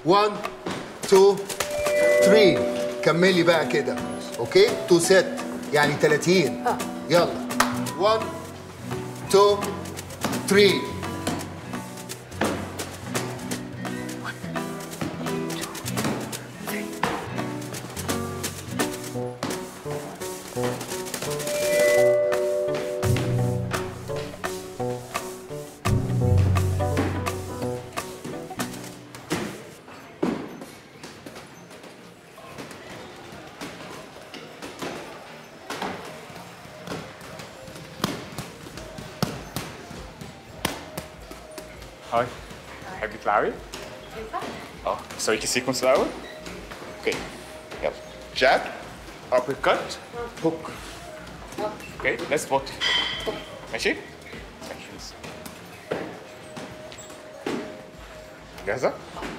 1 2 3 كملي بقى كده اوكي تو ست يعني 30 يلا 1 2 3 هاي تحبي تلعبي؟ اه سويتي سيكونس الاول؟ اوكي يلا جاب ابر كات هوك اوكي ليتس فوت ماشي؟ ماشي. جاهزة؟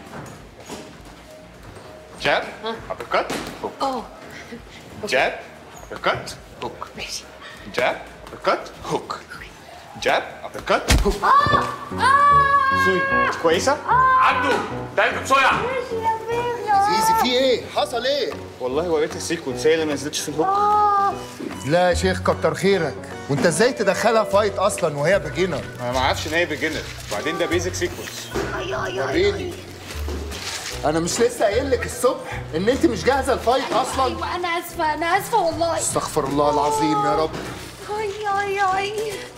جاب ابر كات هوك اه جاب ابر كات هوك ماشي جاب ابر كات هوك جاب ابر كات هوك سوري مش كويسة؟ عدوا تعالوا بسرعة ماشي يا بيبي زيزي في ايه حصل ايه والله وريت السيكونس هي اللي ما نزلتش في الهوك اه لا يا شيخ كتر خيرك وانت ازاي تدخلها فايت اصلا وهي بيجنر انا ما اعرفش ان هي بيجنر وبعدين ده بيزك سيكونس اي اي اي وريني انا مش لسه قايل لك الصبح ان انت مش جاهزه الفايت اصلا ايوه انا اسفه انا اسفه والله استغفر الله العظيم يا رب اي اي اي